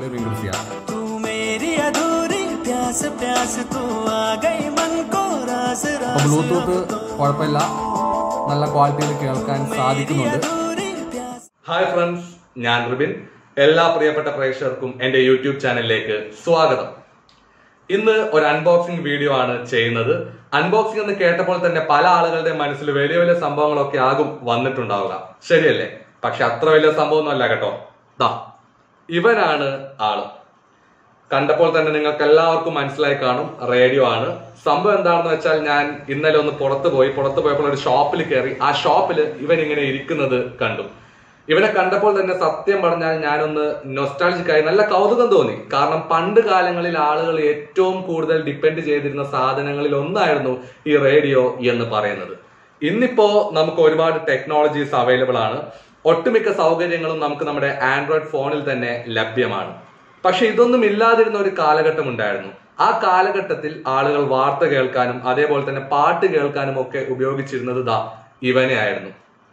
കൂടി റിങ്കൾ ചെയ്യാം तू मेरी अधूरी प्यास प्यास तू आ गई मन को रास അപ്പോൾ रास ബ്ലൂടൂത്ത് കുഴപ്പമില്ല നല്ല ക്വാളിറ്റിയിൽ കേൾക്കാൻ സാധിക്കുന്നുണ്ട് अधूरी प्यास ഹായ് ഫ്രണ്ട്സ് ഞാൻ റിബിൻ എല്ലാ പ്രിയപ്പെട്ട പ്രേക്ഷകർക്കും എന്റെ യൂട്യൂബ് ചാനലിലേക്ക് സ്വാഗതം ഇന്ന് ഒരു അൺബോക്സിംഗ് വീഡിയോ ആണ് ചെയ്യുന്നത് അൺബോക്സിംഗ് എന്ന് കേട്ടപ്പോൾ തന്നെ പല ആളുകളുടെ മനസ്സിൽ വലിയ വലിയ സംഭവങ്ങളൊക്കെ ആകും വന്നിട്ടുണ്ടാവുക ശരിയല്ലേ പക്ഷെ അത്ര വലിയ സംഭവമൊന്നുമല്ല കേട്ടോ ദാ ഇവനാണ് ആള് കണ്ടപ്പോൾ തന്നെ നിങ്ങൾക്ക് എല്ലാവർക്കും മനസ്സിലായി കാണും റേഡിയോ ആണ് സംഭവം എന്താണെന്ന് വെച്ചാൽ ഞാൻ ഇന്നലെ ഒന്ന് പുറത്ത് പോയി പുറത്ത് പോയപ്പോൾ ഒരു ഷോപ്പിൽ കയറി ആ ഷോപ്പിൽ ഇവൻ ഇങ്ങനെ ഇരിക്കുന്നത് കണ്ടു ഇവനെ കണ്ടപ്പോൾ തന്നെ സത്യം പറഞ്ഞാൽ ഞാനൊന്ന് നൊസ്റ്റാൾജിക്കായി നല്ല കൗതുകം തോന്നി കാരണം പണ്ട് കാലങ്ങളിൽ ആളുകൾ ഏറ്റവും കൂടുതൽ ഡിപ്പെൻഡ് ചെയ്തിരുന്ന സാധനങ്ങളിൽ ഒന്നായിരുന്നു ഈ റേഡിയോ എന്ന് പറയുന്നത് ഇന്നിപ്പോ നമുക്ക് ഒരുപാട് ടെക്നോളജീസ് അവൈലബിൾ ആണ് ഒട്ടുമിക്ക സൗകര്യങ്ങളും നമുക്ക് നമ്മുടെ ആൻഡ്രോയിഡ് ഫോണിൽ തന്നെ ലഭ്യമാണ് പക്ഷെ ഇതൊന്നും ഇല്ലാതിരുന്ന ഒരു കാലഘട്ടം ഉണ്ടായിരുന്നു ആ കാലഘട്ടത്തിൽ ആളുകൾ വാർത്ത കേൾക്കാനും അതേപോലെ തന്നെ പാട്ട് കേൾക്കാനും ഒക്കെ ഉപയോഗിച്ചിരുന്നത് ദാ ഇവനെ ആയിരുന്നു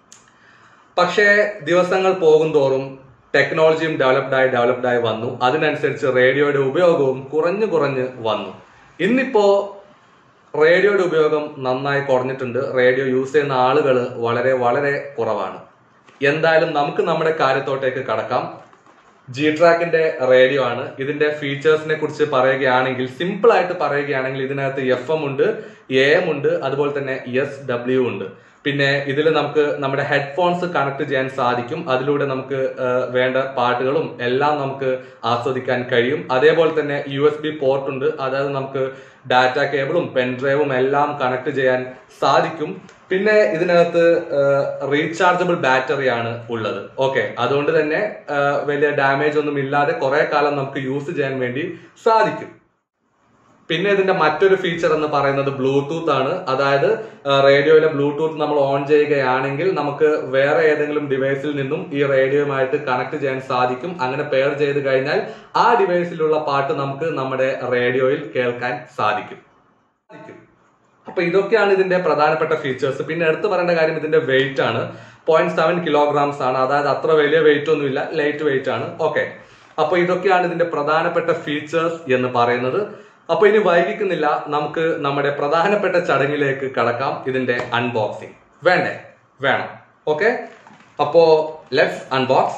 പക്ഷേ ദിവസങ്ങൾ പോകും തോറും ടെക്നോളജിയും ഡെവലപ്ഡായി ഡെവലപ്ഡായി വന്നു അതിനനുസരിച്ച് റേഡിയോയുടെ ഉപയോഗവും കുറഞ്ഞു കുറഞ്ഞ് വന്നു ഇന്നിപ്പോ റേഡിയോയുടെ ഉപയോഗം നന്നായി കുറഞ്ഞിട്ടുണ്ട് റേഡിയോ യൂസ് ചെയ്യുന്ന ആളുകൾ വളരെ വളരെ കുറവാണ് എന്തായാലും നമുക്ക് നമ്മുടെ കാര്യത്തോട്ടേക്ക് കടക്കാം ജി ട്രാക്കിന്റെ റേഡിയോ ആണ് ഇതിന്റെ ഫീച്ചേഴ്സിനെ കുറിച്ച് പറയുകയാണെങ്കിൽ സിമ്പിൾ ആയിട്ട് പറയുകയാണെങ്കിൽ ഇതിനകത്ത് എഫ് എം ഉണ്ട് എ എം ഉണ്ട് അതുപോലെ തന്നെ എസ് ഡബ്ല്യു ഉണ്ട് പിന്നെ ഇതിൽ നമുക്ക് നമ്മുടെ ഹെഡ്ഫോൺസ് കണക്ട് ചെയ്യാൻ സാധിക്കും അതിലൂടെ നമുക്ക് ആ, വേണ്ട പാട്ടുകളും എല്ലാം നമുക്ക് ആസ്വദിക്കാൻ കഴിയും അതേപോലെ തന്നെ യു എസ് ബി പോർട്ട് ഉണ്ട് അതായത് നമുക്ക് ഡാറ്റ കേബിളും പെൻഡ്രൈവും എല്ലാം കണക്ട് ചെയ്യാൻ സാധിക്കും പിന്നെ ഇതിനകത്ത് റീചാർജബിൾ ബാറ്ററി ആണ് ഉള്ളത് ഓക്കെ അതുകൊണ്ട് തന്നെ ആ, വലിയ ഡാമേജ് ഒന്നും ഇല്ലാതെ കുറെ കാലം നമുക്ക് യൂസ് ചെയ്യാൻ വേണ്ടി സാധിക്കും പിന്നെ ഇതിന്റെ മറ്റൊരു ഫീച്ചർ എന്ന് പറയുന്നത് ബ്ലൂടൂത്ത് ആണ് അതായത് ആ, റേഡിയോയിലെ ബ്ലൂടൂത്ത് നമ്മൾ ഓൺ ചെയ്യുകയാണെങ്കിൽ നമുക്ക് വേറെ ഏതെങ്കിലും ഡിവൈസിൽ നിന്നും ഈ റേഡിയോയുമായിട്ട് കണക്ട് ചെയ്യാൻ സാധിക്കും അങ്ങനെ പെയർ ചെയ്ത് കഴിഞ്ഞാൽ ആ ഡിവൈസിലുള്ള പാട്ട് നമുക്ക് നമ്മുടെ റേഡിയോയിൽ കേൾക്കാൻ സാധിക്കും സാധിക്കും അപ്പൊ ഇതൊക്കെയാണ് ഇതിന്റെ പ്രധാനപ്പെട്ട ഫീച്ചേഴ്സ് പിന്നെ എടുത്തു പറയേണ്ട കാര്യം ഇതിന്റെ വെയിറ്റ് ആണ് പോയിന്റ് സെവൻ കിലോഗ്രാംസ് ആണ് അതായത് അത്ര വലിയ വെയിറ്റ് ഒന്നുമില്ല ലൈറ്റ് വെയിറ്റ് ആണ് ഓക്കെ അപ്പൊ ഇതൊക്കെയാണ് ഇതിന്റെ പ്രധാനപ്പെട്ട ഫീച്ചേഴ്സ് എന്ന് പറയുന്നത് അപ്പൊ ഇനി വൈകിക്കുന്നില്ല നമുക്ക് നമ്മുടെ പ്രധാനപ്പെട്ട ചടങ്ങിലേക്ക് കടക്കാം ഇതിന്റെ അൺബോക്സിംഗ് വേണ്ടേ വേണം ഓക്കെ അപ്പോ ലെറ്റ്സ് അൺബോക്സ്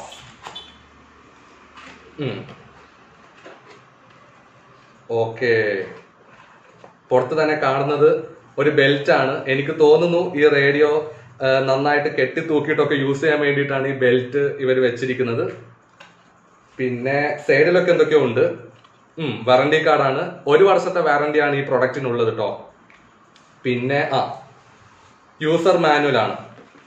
ഓക്കേ പുറത്ത് തന്നെ കാണുന്നത് ഒരു ബെൽറ്റ് ആണ് എനിക്ക് തോന്നുന്നു ഈ റേഡിയോ ആ, നന്നായിട്ട് കെട്ടി തൂക്കിയിട്ടൊക്കെ യൂസ് ചെയ്യാൻ വേണ്ടിയിട്ടാണ് ഈ ബെൽറ്റ് ഇവർ വെച്ചിരിക്കുന്നത് പിന്നെ സൈഡിലൊക്കെ എന്തൊക്കെയോ ഉണ്ട് ഉം വാറണ്ടി കാർഡാണ് ഒരു വർഷത്തെ വാറണ്ടിയാണ് ഈ പ്രൊഡക്റ്റിനുള്ളത് കേട്ടോ പിന്നെ ആ യൂസർ മാനുവൽ ആണ്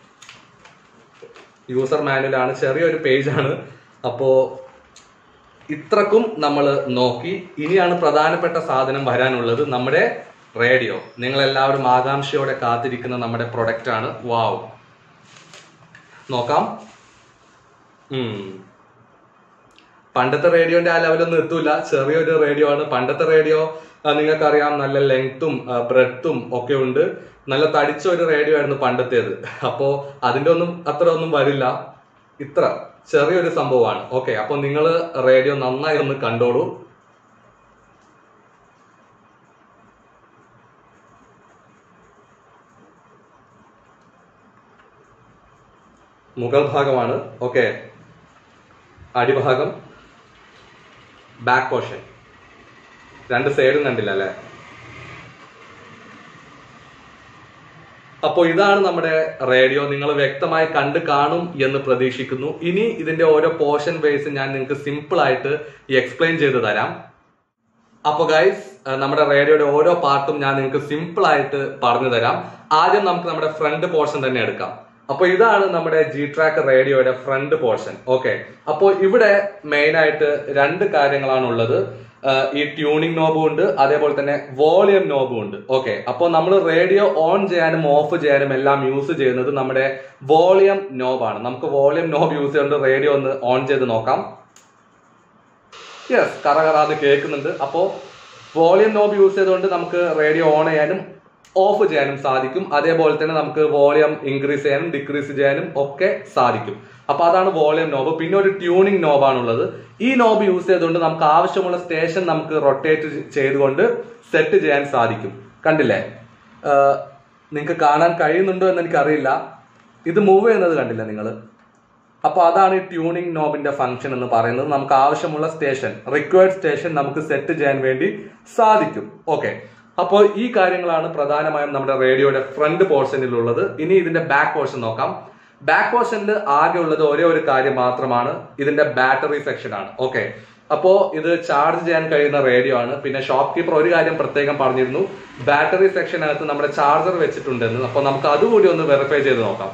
യൂസർ മാനുവൽ ആണ് ചെറിയൊരു പേജ് ആണ് അപ്പോ ഇത്രക്കും നമ്മൾ നോക്കി ഇനിയാണ് പ്രധാനപ്പെട്ട സാധനം വരാനുള്ളത് നമ്മുടെ റേഡിയോ നിങ്ങൾ എല്ലാവരും ആകാംക്ഷയോടെ കാത്തിരിക്കുന്ന നമ്മുടെ പ്രൊഡക്റ്റ് ആണ് വാവ് നോക്കാം ഉം പണ്ടത്തെ റേഡിയോന്റെ ആ ലെവലൊന്നും എത്തൂല ചെറിയൊരു റേഡിയോ ആണ് പണ്ടത്തെ റേഡിയോ ആ, നിങ്ങൾക്കറിയാം നല്ല ലെങ്ത്തും ബ്രെഡ്ത്തും ഒക്കെ ഉണ്ട് നല്ല തടിച്ച ഒരു റേഡിയോ ആയിരുന്നു പണ്ടത്തേത് അപ്പോ അതിന്റെ ഒന്നും അത്ര ഒന്നും വരില്ല ഇത്ര ചെറിയൊരു സംഭവമാണ് ഓക്കെ അപ്പൊ നിങ്ങൾ റേഡിയോ നന്നായി ഒന്ന് കണ്ടോളൂ മുകൾ ഭാഗമാണ് ഓക്കെ അടിഭാഗം ബാക്ക് പോർഷൻ രണ്ട് സൈഡും കണ്ടില്ല അല്ലെ അപ്പോൾ ഇതാണ് നമ്മുടെ റേഡിയോ നിങ്ങൾ വ്യക്തമായി കണ്ട് കാണും എന്ന് പ്രതീക്ഷിക്കുന്നു ഇനി ഇതിന്റെ ഓരോ പോർഷൻ വൈസ് ഞാൻ നിങ്ങൾക്ക് സിമ്പിൾ ആയിട്ട് എക്സ്പ്ലെയിൻ ചെയ്ത് തരാം അപ്പൊ ഗൈസ് നമ്മുടെ റേഡിയോയുടെ ഓരോ പാർട്ടും ഞാൻ നിങ്ങൾക്ക് സിമ്പിൾ ആയിട്ട് പറഞ്ഞു തരാം ആദ്യം നമുക്ക് നമ്മുടെ ഫ്രണ്ട് പോർഷൻ തന്നെ എടുക്കാം അപ്പൊ ഇതാണ് നമ്മുടെ ജി ട്രാക്ക് റേഡിയോയുടെ ഫ്രണ്ട് പോർഷൻ ഓക്കെ അപ്പോൾ ഇവിടെ മെയിൻ ആയിട്ട് രണ്ട് കാര്യങ്ങളാണ് ഉള്ളത് ആ, ഈ ട്യൂണിംഗ് നോബും ഉണ്ട് അതേപോലെ തന്നെ വോളിയം നോബും ഉണ്ട് ഓക്കെ അപ്പോൾ നമ്മൾ റേഡിയോ ഓൺ ചെയ്യാനും ഓഫ് ചെയ്യാനും എല്ലാം യൂസ് ചെയ്യുന്നത് നമ്മുടെ വോളിയം നോബാണ് നമുക്ക് വോളിയം നോബ് യൂസ് ചെയ്തുകൊണ്ട് റേഡിയോ ഒന്ന് ഓൺ ചെയ്ത് നോക്കാം യെസ് കറ കറാന്ന് കേൾക്കുന്നുണ്ട് അപ്പോൾ വോളിയം നോബ് യൂസ് ചെയ്തുകൊണ്ട് നമുക്ക് റേഡിയോ ഓൺ ചെയ്യാനും ഓഫ് ചെയ്യാനും സാധിക്കും അതേപോലെ തന്നെ നമുക്ക് വോളിയം ഇൻക്രീസ് ചെയ്യാനും ഡിക്രീസ് ചെയ്യാനും ഒക്കെ സാധിക്കും അപ്പൊ അതാണ് വോളിയം നോബ് പിന്നെ ഒരു ട്യൂണിംഗ് നോബാണുള്ളത് ഈ നോബ് യൂസ് ചെയ്തുകൊണ്ട് നമുക്ക് ആവശ്യമുള്ള സ്റ്റേഷൻ നമുക്ക് റൊട്ടേറ്റ് ചെയ്തുകൊണ്ട് സെറ്റ് ചെയ്യാൻ സാധിക്കും കണ്ടില്ലേ നിങ്ങൾക്ക് കാണാൻ കഴിയുന്നുണ്ടോ എന്ന് എനിക്കറിയില്ല ഇത് മൂവ് ചെയ്യുന്നത് കണ്ടില്ല നിങ്ങൾ അപ്പൊ അതാണ് ഈ ട്യൂണിംഗ് നോബിന്റെ ഫംഗ്ഷൻ എന്ന് പറയുന്നത് നമുക്ക് ആവശ്യമുള്ള സ്റ്റേഷൻ റിക്വയർഡ് സ്റ്റേഷൻ നമുക്ക് സെറ്റ് ചെയ്യാൻ വേണ്ടി സാധിക്കും ഓക്കെ അപ്പോൾ ഈ കാര്യങ്ങളാണ് പ്രധാനമായും നമ്മുടെ റേഡിയോയുടെ ഫ്രണ്ട് പോർഷനിൽ ഉള്ളത് ഇനി ഇതിന്റെ ബാക്ക് പോർഷൻ നോക്കാം ബാക്ക് പോർഷനിൽ ആകെ ഉള്ളത് ഒരേ ഒരു കാര്യം മാത്രമാണ് ഇതിന്റെ ബാറ്ററി സെക്ഷൻ ആണ് ഓക്കെ അപ്പോ ഇത് ചാർജ് ചെയ്യാൻ കഴിയുന്ന റേഡിയോ ആണ് പിന്നെ ഷോപ്പ് കീപ്പർ ഒരു കാര്യം പ്രത്യേകം പറഞ്ഞിരുന്നു ബാറ്ററി സെക്ഷനകത്ത് നമ്മുടെ ചാർജർ വെച്ചിട്ടുണ്ടെന്ന് അപ്പൊ നമുക്ക് അതുകൂടി ഒന്ന് വെറിഫൈ ചെയ്ത് നോക്കാം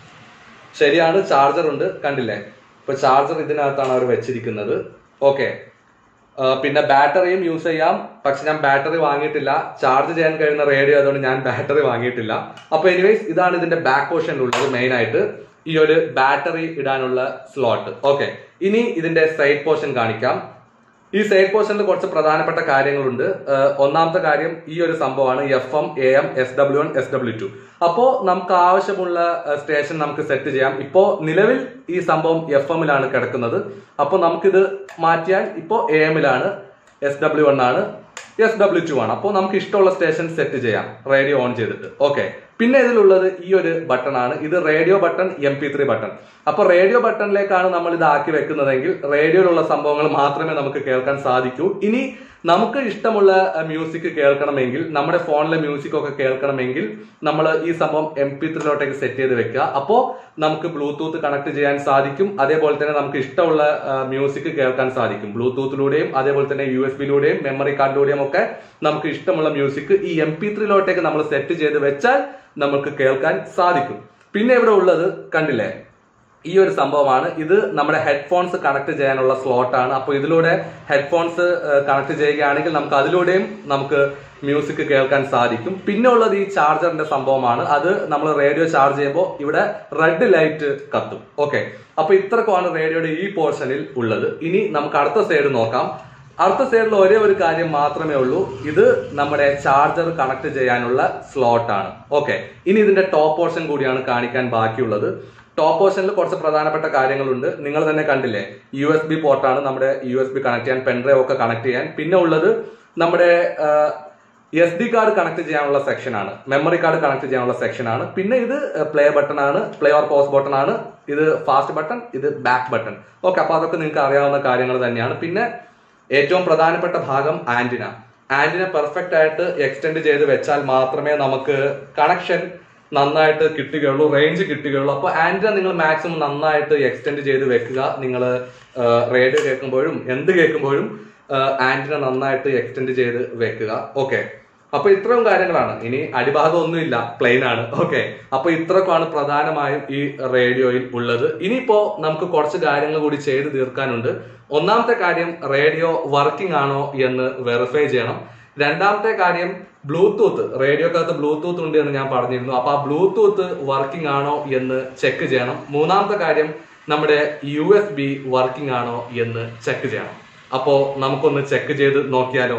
ശരിയാണ് ചാർജർ ഉണ്ട് കണ്ടില്ലേ ഇപ്പൊ ചാർജർ ഇതിനകത്താണ് അവർ വെച്ചിരിക്കുന്നത് ഓക്കെ പിന്നെ ബാറ്ററിയും യൂസ് ചെയ്യാം പക്ഷെ ഞാൻ ബാറ്ററി വാങ്ങിയിട്ടില്ല ചാർജ് ചെയ്യാൻ കഴിയുന്ന റേഡിയോ അതുകൊണ്ട് ഞാൻ ബാറ്ററി വാങ്ങിയിട്ടില്ല അപ്പൊ എനിവേസ് ഇതാണ് ഇതിന്റെ ബാക്ക് പോർഷനിലുള്ളത് മെയിൻ ആയിട്ട് ഈ ഒരു ബാറ്ററി ഇടാനുള്ള സ്ലോട്ട് ഓക്കെ ഇനി ഇതിന്റെ സൈഡ് പോർഷൻ കാണിക്കാം ഈ സൈഡ് പോർഷനിൽ കുറച്ച് പ്രധാനപ്പെട്ട കാര്യങ്ങളുണ്ട് ഏഹ് ഒന്നാമത്തെ കാര്യം ഈ ഒരു സംഭവമാണ് F M A M S W one S W two അപ്പോ നമുക്ക് ആവശ്യമുള്ള സ്റ്റേഷൻ നമുക്ക് സെറ്റ് ചെയ്യാം ഇപ്പോ നിലവിൽ ഈ സംഭവം എഫ് എമ്മിലാണ് കിടക്കുന്നത് അപ്പൊ നമുക്കിത് മാറ്റിയാൽ ഇപ്പോ എ എമ്മിലാണ് എസ് ഡബ്ല്യു വൺ ആണ് എസ് ഡബ്ല്യു ടു ആണ് അപ്പോൾ നമുക്ക് ഇഷ്ടമുള്ള സ്റ്റേഷൻ സെറ്റ് ചെയ്യാം റേഡിയോ ഓൺ ചെയ്തിട്ട് ഓക്കെ പിന്നെ ഇതിലുള്ളത് ഈ ഒരു ബട്ടൺ ആണ് ഇത് radio button M P three button അപ്പൊ റേഡിയോ ബട്ടണിലേക്കാണ് നമ്മൾ ഇത് ആക്കി വെക്കുന്നതെങ്കിൽ റേഡിയോയിലുള്ള സംഭവങ്ങൾ മാത്രമേ നമുക്ക് കേൾക്കാൻ സാധിക്കൂ ഇനി നമുക്ക് ഇഷ്ടമുള്ള മ്യൂസിക് കേൾക്കണമെങ്കിൽ നമ്മുടെ ഫോണിലെ മ്യൂസിക് ഒക്കെ കേൾക്കണമെങ്കിൽ നമ്മൾ ഈ സംഭവം എം പി ത്രീയിലോട്ടേക്ക് സെറ്റ് ചെയ്ത് വെക്കുക അപ്പോൾ നമുക്ക് ബ്ലൂടൂത്ത് കണക്ട് ചെയ്യാൻ സാധിക്കും അതേപോലെ തന്നെ നമുക്ക് ഇഷ്ടമുള്ള മ്യൂസിക് കേൾക്കാൻ സാധിക്കും ബ്ലൂടൂത്തിലൂടെയും അതേപോലെ തന്നെ യു എസ് ബിയിലൂടെയും മെമ്മറി കാർഡിലൂടെയും ഒക്കെ നമുക്ക് ഇഷ്ടമുള്ള മ്യൂസിക് ഈ എം പി ത്രീയിലോട്ടേക്ക് നമ്മൾ സെറ്റ് ചെയ്ത് വെച്ചാൽ നമുക്ക് കേൾക്കാൻ സാധിക്കും പിന്നെ ഇവിടെ ഉള്ളത് കണ്ടില്ലേ ഈ ഒരു സംഭവമാണ് ഇത് നമ്മുടെ ഹെഡ്ഫോൺസ് കണക്ട് ചെയ്യാനുള്ള സ്ലോട്ടാണ് അപ്പോൾ ഇതിലൂടെ ഹെഡ്ഫോൺസ് കണക്ട് ചെയ്യുകയാണെങ്കിൽ നമുക്ക് അതിലൂടെയും നമുക്ക് മ്യൂസിക് കേൾക്കാൻ സാധിക്കും പിന്നെ ഉള്ളത് ഈ ചാർജറിന്റെ സംഭവമാണ് അത് നമ്മൾ റേഡിയോ ചാർജ് ചെയ്യുമ്പോൾ ഇവിടെ റെഡ് ലൈറ്റ് കത്തും ഓക്കെ അപ്പൊ ഇത്രക്കുമാണ് റേഡിയോയുടെ ഈ പോർഷനിൽ ഉള്ളത് ഇനി നമുക്ക് അടുത്ത സൈഡ് നോക്കാം അടുത്ത സൈഡിൽ ഒരേ ഒരു കാര്യം മാത്രമേ ഉള്ളൂ ഇത് നമ്മുടെ ചാർജർ കണക്ട് ചെയ്യാനുള്ള സ്ലോട്ട് ആണ് ഓക്കെ ഇനി ഇതിന്റെ ടോപ്പ് പോർഷൻ കൂടിയാണ് കാണിക്കാൻ ബാക്കിയുള്ളത് ടോപ്പ് പോർഷനിൽ കുറച്ച് പ്രധാനപ്പെട്ട കാര്യങ്ങളുണ്ട് നിങ്ങൾ തന്നെ കണ്ടില്ലേ യു എസ് ബി പോർട്ടാണ് നമ്മുടെ യു എസ് ബി കണക്ട് ചെയ്യാൻ പെൻഡ്രൈവ് ഒക്കെ കണക്ട് ചെയ്യാൻ പിന്നെ ഉള്ളത് നമ്മുടെ എസ് ഡി കാർഡ് കണക്ട് ചെയ്യാനുള്ള സെക്ഷൻ ആണ് മെമ്മറി കാർഡ് കണക്ട് ചെയ്യാനുള്ള സെക്ഷൻ ആണ് പിന്നെ ഇത് പ്ലേ ബട്ടൺ ആണ് പ്ലേ ഓർ പോസ് ബട്ടൺ ആണ് ഇത് ഫാസ്റ്റ് ബട്ടൺ ഇത് ബാക്ക് ബട്ടൺ ഓക്കെ അപ്പൊ അതൊക്കെ നിങ്ങൾക്ക് അറിയാവുന്ന കാര്യങ്ങൾ തന്നെയാണ് പിന്നെ ഏറ്റവും പ്രധാനപ്പെട്ട ഭാഗം ആന്റിന ആന്റിന പെർഫെക്റ്റ് ആയിട്ട് എക്സ്റ്റെൻഡ് ചെയ്ത് വെച്ചാൽ മാത്രമേ നമുക്ക് കണക്ഷൻ നന്നായിട്ട് കിട്ടുകയുള്ളൂ റേഞ്ച് കിട്ടുകയുള്ളൂ അപ്പോൾ ആന്റിന നിങ്ങൾ മാക്സിമം നന്നായിട്ട് എക്സ്റ്റെൻഡ് ചെയ്ത് വെക്കുക നിങ്ങൾ റേഡിയോ കേൾക്കുമ്പോഴും എന്ത് കേൾക്കുമ്പോഴും ആന്റിന നന്നായിട്ട് എക്സ്റ്റെൻഡ് ചെയ്ത് വെക്കുക ഓക്കെ അപ്പൊ ഇത്രയും കാര്യങ്ങളാണ് ഇനി അടിഭാഗം ഒന്നുമില്ല പ്ലെയിൻ ആണ് ഓക്കെ അപ്പൊ ഇത്രക്കാണ് പ്രധാനമായും ഈ റേഡിയോയിൽ ഉള്ളത് ഇനിയിപ്പോ നമുക്ക് കുറച്ച് കാര്യങ്ങൾ കൂടി ചെയ്ത് തീർക്കാനുണ്ട് ഒന്നാമത്തെ കാര്യം റേഡിയോ വർക്കിംഗ് ആണോ എന്ന് വെറിഫൈ ചെയ്യണം രണ്ടാമത്തെ കാര്യം ബ്ലൂടൂത്ത് റേഡിയോക്കകത്ത് ബ്ലൂടൂത്ത് ഉണ്ട് എന്ന് ഞാൻ പറഞ്ഞിരുന്നു അപ്പൊ ആ ബ്ലൂടൂത്ത് വർക്കിംഗ് ആണോ എന്ന് ചെക്ക് ചെയ്യണം മൂന്നാമത്തെ കാര്യം നമ്മുടെ യു എസ് ബി വർക്കിംഗ് ആണോ എന്ന് ചെക്ക് ചെയ്യണം അപ്പോ നമുക്കൊന്ന് ചെക്ക് ചെയ്ത് നോക്കിയാലോ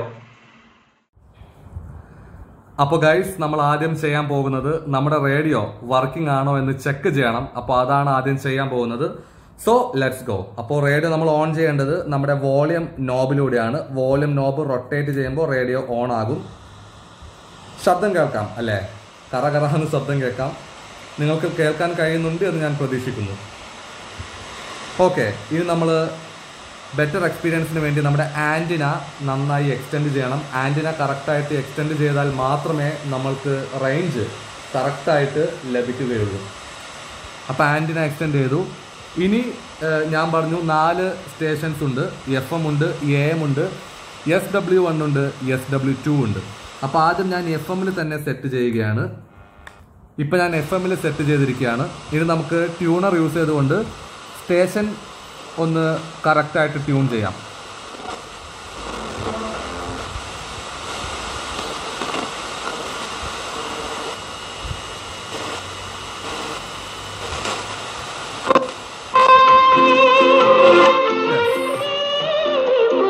അപ്പോൾ ഗൈസ് നമ്മൾ ആദ്യം ചെയ്യാൻ പോകുന്നത് നമ്മുടെ റേഡിയോ വർക്കിംഗ് ആണോ എന്ന് ചെക്ക് ചെയ്യണം അപ്പോൾ അതാണ് ആദ്യം ചെയ്യാൻ പോകുന്നത് സോ ലെറ്റ്സ് ഗോ അപ്പോൾ റേഡിയോ നമ്മൾ ഓൺ ചെയ്യേണ്ടത് നമ്മുടെ വോളിയം നോബിലൂടെയാണ് വോളിയം നോബ് റൊട്ടേറ്റ് ചെയ്യുമ്പോൾ റേഡിയോ ഓൺ ആകും ശബ്ദം കേൾക്കാം അല്ലേ കറ കറ എന്ന് ശബ്ദം കേൾക്കാം നിങ്ങൾക്ക് കേൾക്കാൻ കഴിയുന്നുണ്ട് എന്ന് ഞാൻ പ്രതീക്ഷിക്കുന്നു ഓക്കെ ഇനി നമ്മൾ ബെറ്റർ എക്സ്പീരിയൻസിന് വേണ്ടി നമ്മുടെ ആൻറ്റിന നന്നായി എക്സ്റ്റെൻഡ് ചെയ്യണം ആൻറ്റിന കറക്റ്റായിട്ട് എക്സ്റ്റെൻഡ് ചെയ്താൽ മാത്രമേ നമ്മൾക്ക് റേഞ്ച് കറക്റ്റായിട്ട് ലഭിക്കുകയുള്ളൂ അപ്പോൾ ആൻറ്റിന എക്സ്റ്റെൻഡ് ചെയ്തു ഇനി ഏഹ്, ഞാൻ പറഞ്ഞു നാല് സ്റ്റേഷൻസ് ഉണ്ട് എഫ് എം ഉണ്ട് എ എം ഉണ്ട് എസ് ഡബ്ല്യു വൺ ഉണ്ട് എസ് ഡബ്ല്യു ടു ഉണ്ട് അപ്പോൾ ആദ്യം ഞാൻ എഫ് എമ്മിൽ തന്നെ സെറ്റ് ചെയ്യുകയാണ് ഇപ്പം ഞാൻ എഫ് എമ്മിൽ സെറ്റ് ചെയ്തിരിക്കുകയാണ് ഇനി നമുക്ക് ട്യൂണർ യൂസ് ചെയ്തുകൊണ്ട് സ്റ്റേഷൻ ഒന്ന് കറക്റ്റായിട്ട് ട്യൂൺ ചെയ്യാം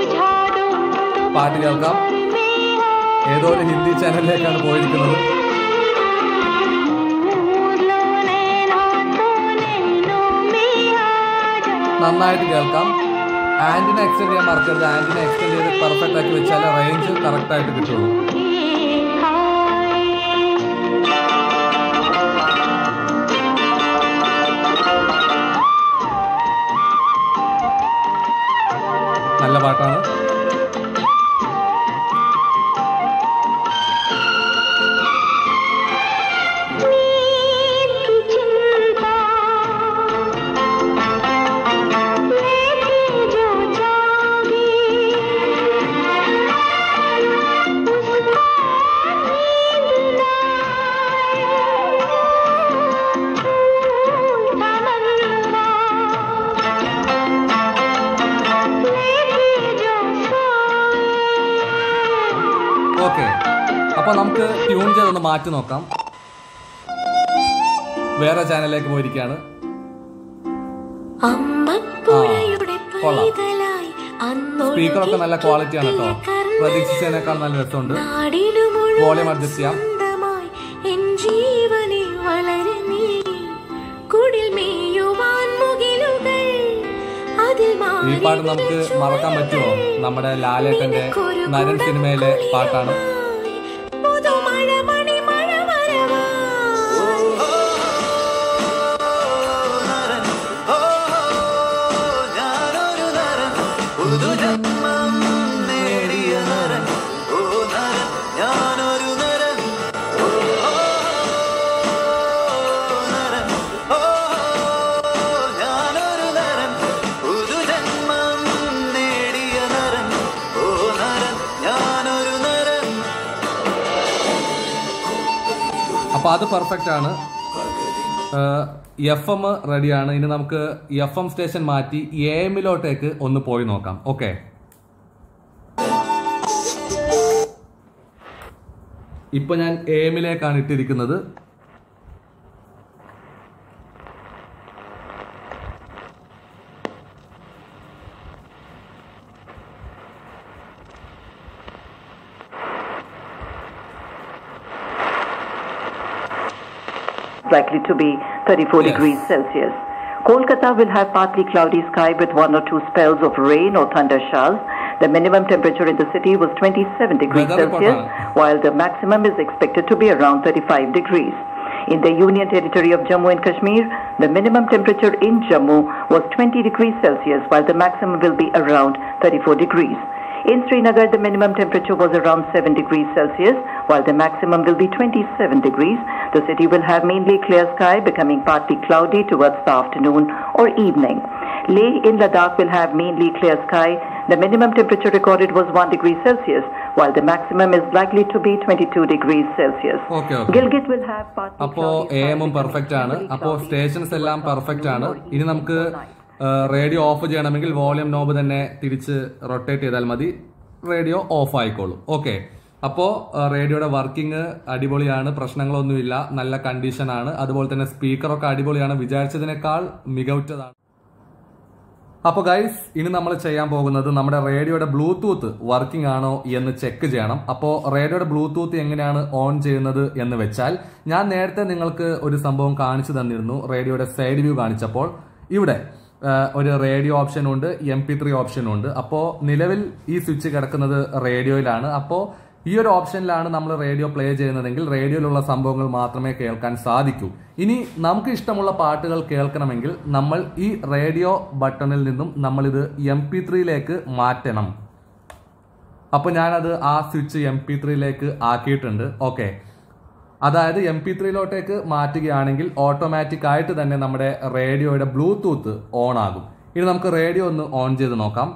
പാട്ട് കേൾക്കാം ഏതോ ഒരു ഹിന്ദി ചാനലിലേക്കാണ് പോയിരിക്കുന്നത് നന്നായിട്ട് കേൾക്കാം ആന്റിന എക്സ്റ്റെൻഡ് ചെയ്യാൻ മറക്കരുത് ആന്റിന എക്സ്റ്റെൻഡ് ചെയ്ത് പെർഫെക്റ്റ് ആക്കി വെച്ചാൽ റേഞ്ച് കറക്റ്റ് ആയിട്ട് കിട്ടുള്ളൂ നല്ല പാട്ടാണ് ഓക്കെ അപ്പോൾ നമുക്ക് ട്യൂൺ ചെയ്തൊന്ന് മാറ്റി നോക്കാം വേറെ ചാനലിലേക്ക് പോയിരിക്കുകയാണ് അമ്മപ്പുഴയുടെ കൊള്ളാം. പൈതലായി അന്നൊഴുകി സ്പീക്കറൊക്കെ നല്ല ക്വാളിറ്റിയാണ് കേട്ടോ പ്രതീക്ഷിച്ചതിനേക്കാൾ നല്ല രസമുണ്ട് നാടിനു മുഴുവൻ വോളിയം അഡ്ജസ്റ്റ് ചെയ്യാം സ്വന്തമായി എൻ ജീവനിൽ വളരെ നീ കുടിൽ മേയുവാൻ മുകിലുകൾ അതിൽ ഈ പാട്ട് നമുക്ക് മറക്കാൻ പറ്റുമോ നമ്മുടെ ലാലേട്ടന്റെ നരൻ സിനിമയിലെ പാട്ടാണ് പുതുമഴ മണിമഴ വരവാ നരൻ ഓ ഞാനൊരു നരൻ പുതുജന്മം നേടിയ നരൻ ഓ നരൻ ഞാനൊരു നരൻ ഓ നരൻ ഓ ഞാനൊരു നരൻ പുതുജന്മം നേടിയ നരൻ ഓ നരൻ ഞാനൊരു നരൻ അപ്പോൾ അത് പെർഫെക്റ്റ് ആണ് എഫ് എം റെഡിയാണ് ഇനി നമുക്ക് എഫ് എം സ്റ്റേഷൻ മാറ്റി എ എമ്മിലോട്ടേക്ക് ഒന്ന് പോയി നോക്കാം ഓക്കെ ഇപ്പൊ ഞാൻ എ എമ്മിലേക്കാണ് ഇട്ടിരിക്കുന്നത് likely to be 34 Yes. degrees Celsius. Kolkata will have partly cloudy sky with one or two spells of rain or thunder showers. The minimum temperature in the city was 27 degrees Weather report, Celsius, huh? while the maximum is expected to be around 35 degrees. In the Union Territory of Jammu and Kashmir, the minimum temperature in Jammu was 20 degrees Celsius, while the maximum will be around 34 degrees. In Srinagar, the minimum temperature was around 7 degrees Celsius, while the maximum will be 27 degrees. The city will have mainly clear sky, becoming partly cloudy towards the afternoon or evening. Leh in Ladakh will have mainly clear sky. The minimum temperature recorded was 1 degree Celsius, while the maximum is likely to be 22 degrees Celsius. Okay, okay. Gilgit will have partly അപ്പോ cloudy A sky, എമ്മും becoming perfect ആണ് partly അപ്പോ cloudy stations എല്ലാം towards the perfect ആണ് afternoon or ഇനി നമുക്ക് evening. Radio off ചെയ്യണമെങ്കിൽ volume knob തന്നെ തിരിച്ച് റൊട്ടേറ്റ് ചെയ്താൽ മതി റേഡിയോ ഓഫ് ആയിക്കോളും ഓക്കെ അപ്പോ റേഡിയോയുടെ വർക്കിംഗ് അടിപൊളിയാണ് പ്രശ്നങ്ങളൊന്നുമില്ല നല്ല കണ്ടീഷൻ ആണ് അതുപോലെ തന്നെ സ്പീക്കറൊക്കെ അടിപൊളിയാണ് വിചാരിച്ചതിനേക്കാൾ മികവുറ്റതാണ് അപ്പോൾ ഗൈസ് ഇനി നമ്മൾ ചെയ്യാൻ പോകുന്നത് നമ്മുടെ റേഡിയോയുടെ ബ്ലൂടൂത്ത് വർക്കിംഗ് ആണോ എന്ന് ചെക്ക് ചെയ്യണം അപ്പോൾ റേഡിയോയുടെ ബ്ലൂടൂത്ത് എങ്ങനെയാണ് ഓൺ ചെയ്യുന്നത് എന്ന് വെച്ചാൽ ഞാൻ നേരത്തെ നിങ്ങൾക്ക് ഒരു സംഭവം കാണിച്ചു തന്നിരുന്നു റേഡിയോയുടെ സൈഡ് വ്യൂ കാണിച്ചപ്പോൾ ഇവിടെ ആ, ഒരു റേഡിയോ ഓപ്ഷൻ ഉണ്ട് എം പി ത്രീ ഓപ്ഷൻ ഉണ്ട് അപ്പോൾ നിലവിൽ ഈ സ്വിച്ച് കിടക്കുന്നത് റേഡിയോയിലാണ് അപ്പോൾ ഈ ഒരു ഓപ്ഷനിലാണ് നമ്മൾ റേഡിയോ പ്ലേ ചെയ്യുന്നതെങ്കിൽ റേഡിയോയിലുള്ള സംഭവങ്ങൾ മാത്രമേ കേൾക്കാൻ സാധിക്കൂ ഇനി നമുക്ക് ഇഷ്ടമുള്ള പാട്ടുകൾ കേൾക്കണമെങ്കിൽ നമ്മൾ ഈ റേഡിയോ ബട്ടണിൽ നിന്നും നമ്മളിത് എം പി ത്രീയിലേക്ക് മാറ്റണം അപ്പോൾ ഞാനത് ആ സ്വിച്ച് എം പി ത്രീയിലേക്ക് ആക്കിയിട്ടുണ്ട് ഓക്കെ അതായത് എം പി ത്രീയിലോട്ടേക്ക് മാറ്റുകയാണെങ്കിൽ ഓട്ടോമാറ്റിക് ആയിട്ട് തന്നെ നമ്മുടെ റേഡിയോയുടെ ബ്ലൂടൂത്ത് ഓൺ ആകും ഇനി നമുക്ക് റേഡിയോ ഒന്ന് ഓൺ ചെയ്ത് നോക്കാം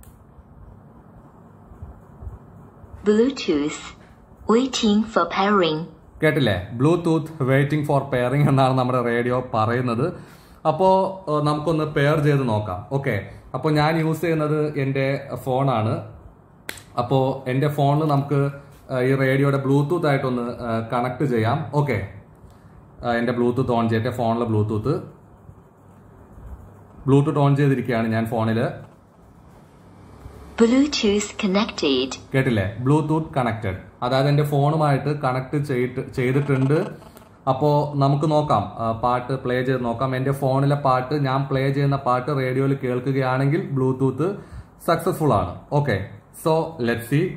Bluetooth. Waiting for pairing. കേട്ടില്ലേ ബ്ലൂടൂത്ത് വെയിറ്റിംഗ് ഫോർ പെയറിംഗ് എന്നാണ് നമ്മുടെ റേഡിയോ പറയുന്നത് അപ്പോൾ നമുക്കൊന്ന് പെയർ ചെയ്ത് നോക്കാം ഓക്കെ അപ്പോൾ ഞാൻ യൂസ് ചെയ്യുന്നത് എൻ്റെ ഫോണാണ് അപ്പോൾ എൻ്റെ ഫോണിൽ നമുക്ക് ഏഹ്, ഈ റേഡിയോയുടെ ബ്ലൂടൂത്ത് ആയിട്ടൊന്ന് കണക്ട് ചെയ്യാം ഓക്കെ എൻ്റെ ബ്ലൂടൂത്ത് ഓൺ ചെയ്യട്ടെ ഫോണിലെ ബ്ലൂടൂത്ത് ബ്ലൂടൂത്ത് ഓൺ ചെയ്തിരിക്കുകയാണ് ഞാൻ ഫോണിൽ Bluetooth connected. കേട്ടില്ലേ ബ്ലൂടൂത്ത് കണക്റ്റഡ് അതായത് എൻ്റെ ഫോണുമായിട്ട് കണക്ട് ചെയ്തിട്ട് ചെയ്തിട്ടുണ്ട് അപ്പോൾ നമുക്ക് നോക്കാം ആ, പാട്ട് പ്ലേ ചെയ്ത് നോക്കാം എൻ്റെ ഫോണിലെ പാട്ട് ഞാൻ പ്ലേ ചെയ്യുന്ന പാട്ട് റേഡിയോയിൽ കേൾക്കുകയാണെങ്കിൽ ബ്ലൂടൂത്ത് സക്സസ്ഫുൾ ആണ് okay so let see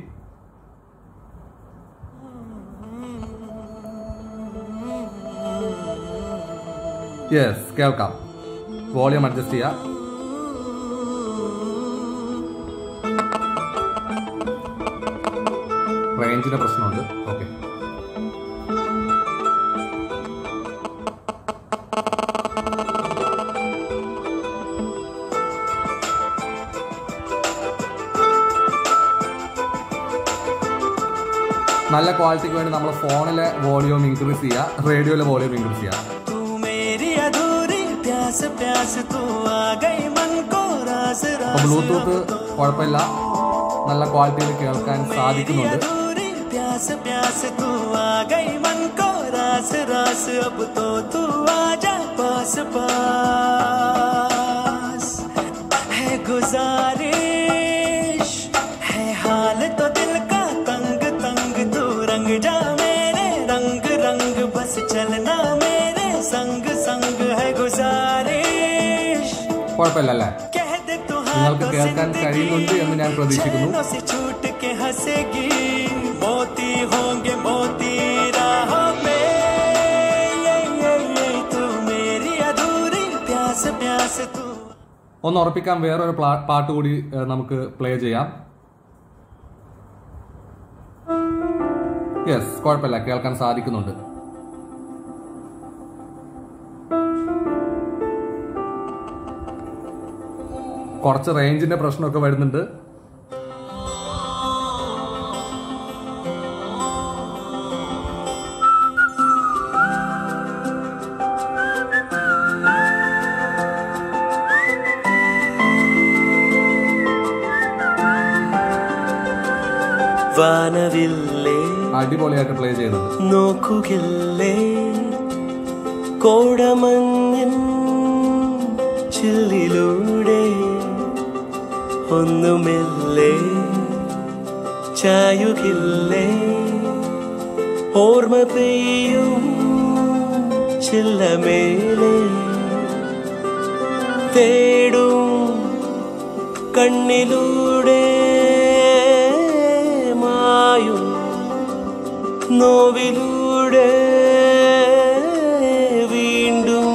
yes കേൾക്കാം വോളിയം അഡ്ജസ്റ്റ് ചെയ്യാം റേഞ്ചിന്റെ പ്രശ്നമുണ്ട് ഓക്കെ നല്ല ക്വാളിറ്റിക്ക് വേണ്ടി നമ്മൾ ഫോണിലെ വോളിയം ഇൻക്രീസ് ചെയ്യുക റേഡിയോയിലെ വോളിയം ഇൻക്രീസ് ചെയ്യുക तू मेरी अधूरी प्यास प्यास तू आ गई मन को रास അപ്പൊ रास ബ്ലൂടൂത്ത് കുഴപ്പമില്ല നല്ല ക്വാളിറ്റിയിൽ കേൾക്കാൻ मेरी സാധിക്കുന്നുണ്ട് अधूरी प्यास प्यास तू आ गई मन को रास रास अब तो तू आजा पास पास है गुजारिश है हाल तो दिल का तंग तंग तू रंग जा मेरे रंग रंग बस चलना मेरे संग संग है गुजारिश കുഴപ്പമില്ല അല്ലേ कह दे तू നിങ്ങൾക്ക് हाँ तो കേൾക്കാൻ जिंदगी കഴിയുന്നുണ്ട് എന്ന് ഞാൻ പ്രതീക്ഷിക്കുന്നു चैनों से छूट के हंसेगी मोती होंगे मोती राहों पे ये, ये, ये, तू मेरी अधूरी प्यास प्यास तू ഒന്ന് ഉറപ്പിക്കാൻ വേറൊരു പ്ലാ- പാട്ട് കൂടി ഏഹ്, നമുക്ക് പ്ലേ ചെയ്യാം യെസ് കുഴപ്പമില്ല കേൾക്കാൻ സാധിക്കുന്നുണ്ട് കുറച്ച് റേഞ്ചിന്റെ പ്രശ്നമൊക്കെ വരുന്നുണ്ട് വാനവില്ലേ അടിപൊളിയായിട്ട് പ്ലേ ചെയ്യുന്നുണ്ട് നോക്കുകില്ലേ കോടമഞ്ഞൻ ചില്ലിലൂടെ ഒന്നുമില്ലേ ചായുകില്ലേ ഓർമ്മ പെയ്യും ചില്ലമേലെ തേടും കണ്ണിലൂടെ മായും നോവിലൂടെ വീണ്ടും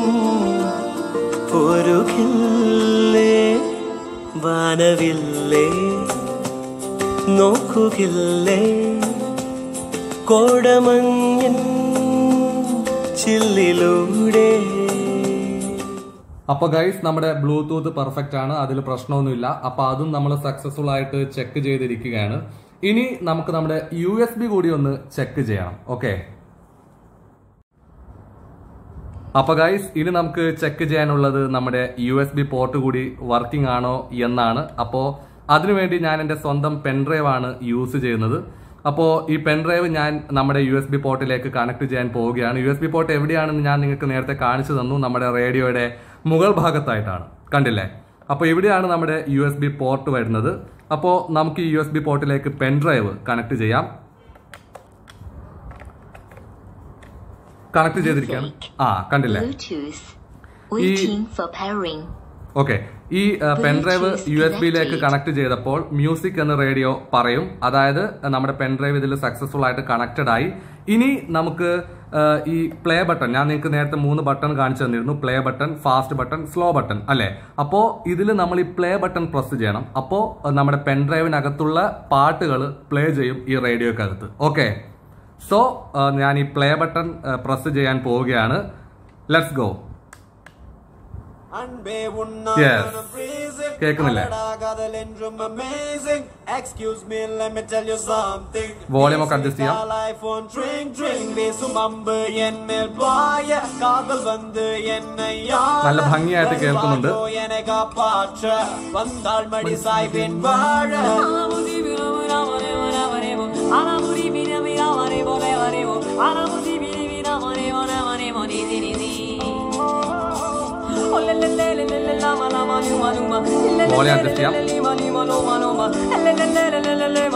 പൊരുകില്ലേ വാനവില്ലേ നോക്കുകില്ലേ കോടമഞ്ഞൻ ചില്ലിലൂടെ അപ്പൊ ഗൈസ് നമ്മുടെ ബ്ലൂടൂത്ത് പെർഫെക്റ്റ് ആണ് അതിൽ പ്രശ്നമൊന്നുമില്ല അപ്പൊ അതും നമ്മൾ സക്സസ്ഫുൾ ആയിട്ട് ചെക്ക് ചെയ്തിരിക്കുകയാണ് ഇനി നമുക്ക് നമ്മുടെ യു എസ് ബി കൂടി ഒന്ന് ചെക്ക് ചെയ്യണം ഓക്കെ അപ്പൊ ഗൈസ് ഇനി നമുക്ക് ചെക്ക് ചെയ്യാനുള്ളത് നമ്മുടെ യു എസ് ബി പോർട്ട് കൂടി വർക്കിംഗ് ആണോ എന്നാണ് അപ്പോൾ അതിനുവേണ്ടി ഞാൻ എൻ്റെ സ്വന്തം പെൻഡ്രൈവ് ആണ് യൂസ് ചെയ്യുന്നത് അപ്പോൾ ഈ പെൻഡ്രൈവ് ഞാൻ നമ്മുടെ യു എസ് ബി പോർട്ടിലേക്ക് കണക്ട് ചെയ്യാൻ പോവുകയാണ് യു എസ് ബി പോർട്ട് എവിടെയാണെന്ന് ഞാൻ നിങ്ങൾക്ക് നേരത്തെ കാണിച്ചു തന്നു നമ്മുടെ റേഡിയോയുടെ മുകൾ ഭാഗത്തായിട്ടാണ് കണ്ടില്ലേ അപ്പോൾ ഇവിടെയാണ് നമ്മുടെ യു എസ് ബി പോർട്ട് വരുന്നത് അപ്പോൾ നമുക്ക് ഈ യു എസ് ബി പോർട്ടിലേക്ക് പെൻഡ്രൈവ് കണക്ട് ചെയ്യാം കണക്ട് ചെയ്തിരിക്കുകയാണ് ആ കണ്ടില്ലേ Bluetooth. Waiting for pairing. Okay ഈ പെൻഡ്രൈവ് യു എസ് ബിയിലേക്ക് കണക്ട് ചെയ്തപ്പോൾ മ്യൂസിക് എന്ന് റേഡിയോ പറയും അതായത് uh, നമ്മുടെ പെൻഡ്രൈവ് ഇതിൽ സക്സസ്ഫുൾ ആയിട്ട് കണക്റ്റഡ് ആയി ഇനി നമുക്ക് uh, ഈ പ്ലേ ബട്ടൺ ഞാൻ നിങ്ങൾക്ക് നേരത്തെ മൂന്ന് ബട്ടൺ കാണിച്ചു തന്നിരുന്നു play button fast button slow button അല്ലേ അപ്പോൾ ഇതിൽ നമ്മൾ ഈ പ്ലേ ബട്ടൺ പ്രസ് ചെയ്യണം അപ്പോൾ നമ്മുടെ പെൻഡ്രൈവിനകത്തുള്ള പാട്ടുകൾ പ്ലേ ചെയ്യും ഈ റേഡിയോക്കകത്ത് ഓക്കെ സോ ഞാൻ ഈ പ്ലേ ബട്ടൺ പ്രസ് ചെയ്യാൻ പോവുകയാണ് ലെറ്റ്സ് ഗോ Yes. കേൾക്കുന്നില്ലേ? Volume ഒക്കെ adjust ചെയ്യാം. നല്ല ഭംഗിയായിട്ട് കേൾക്കുന്നുണ്ട്. മോളെ അഡ്ജസ്റ്റ് ചെയ്യാം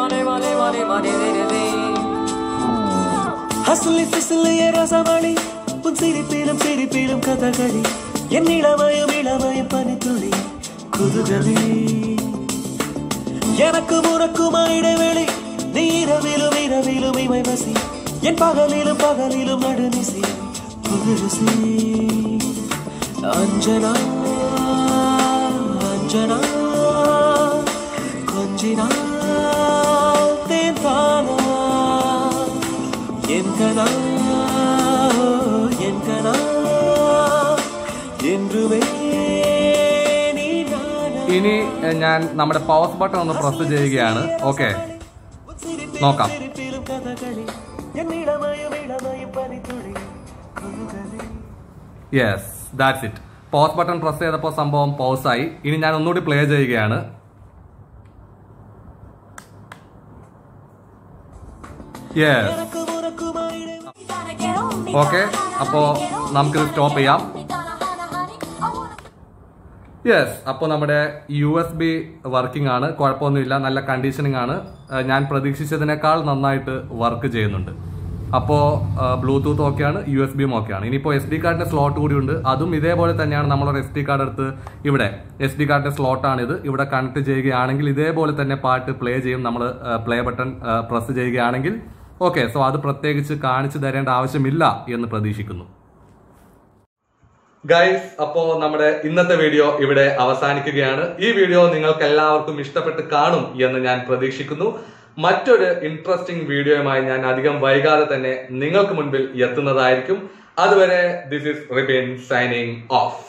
हसली फिसली ये रसावाली உன் சிரிப்பிலும் சிரிப்பிலும் கதகளி என் இளமையும் இளமையும் பனித்துளி குதுகலி எனக்கும் உனக்குமா இடைவெளி நீ இரவிலும் இரவிலும் இமை வசி என் பகலிலும் பகலிலும் நடுநிசி புதுருசி அஞ்சனா அஞ்சனா கொஞ்சினா தேன் தானா என் கனா என் கனா என்றுமே நீ நானா ഇനി എ, ഞാൻ നമ്മുടെ പവർ ബട്ടൺ ഒന്ന് പ്രസ് ചെയ്യുകയാണ് ഓക്കെ നോക്കാം சிரிப்பிலும் கதகளி என் இளமையும் இளமையும் பனித்துளி குதுகலி yes that's it pause button press ചെയ്തപ്പോൾ സംഭവം pause ആയി ഇനി ഞാൻ ഒന്നുകൂടി പ്ലേ ചെയ്യുകയാണ് യെസ് எனக்கும் உனக்குமா இடைவெளி ഓക്കെ അപ്പോ നമുക്കിത് സ്റ്റോപ്പ് ചെയ്യാം യെസ് അപ്പോൾ നമ്മുടെ യു എസ് ബി വർക്കിംഗ് ആണ് കുഴപ്പമൊന്നുമില്ല നല്ല കണ്ടീഷനിങ് ആണ് ഏഹ് ഞാൻ പ്രതീക്ഷിച്ചതിനേക്കാൾ നന്നായിട്ട് വർക്ക് ചെയ്യുന്നുണ്ട് അപ്പോൾ ബ്ലൂടൂത്ത് ഓക്കെയാണ് യു എസ് ബിയും ഓക്കെയാണ് ഇനിയിപ്പോൾ എസ് ഡി കാർഡിന്റെ സ്ലോട്ട് കൂടി ഉണ്ട് അതും ഇതേപോലെ തന്നെയാണ് നമ്മളൊരു എസ് ഡി കാർഡ് എടുത്ത് ഇവിടെ എസ് ഡി കാർഡിന്റെ സ്ലോട്ടാണ് ഇത് ഇവിടെ കണക്ട് ചെയ്യുകയാണെങ്കിൽ ഇതേപോലെ തന്നെ പാട്ട് പ്ലേ ചെയ്യും നമ്മൾ പ്ലേ ബട്ടൺ പ്രസ് ചെയ്യുകയാണെങ്കിൽ ഓക്കെ സോ അത് പ്രത്യേകിച്ച് കാണിച്ചു തരേണ്ട ആവശ്യമില്ല എന്ന് പ്രതീക്ഷിക്കുന്നു ഗൈസ് അപ്പോ നമ്മുടെ ഇന്നത്തെ വീഡിയോ ഇവിടെ അവസാനിക്കുകയാണ് ഈ വീഡിയോ നിങ്ങൾക്ക് എല്ലാവർക്കും ഇഷ്ടപ്പെട്ട് കാണും എന്ന് ഞാൻ പ്രതീക്ഷിക്കുന്നു മറ്റൊരു ഇൻട്രസ്റ്റിംഗ് വീഡിയോയുമായി ഞാൻ അധികം വൈകാതെ തന്നെ നിങ്ങൾക്ക് മുൻപിൽ എത്തുന്നതായിരിക്കും അതുവരെ this is Ribin signing of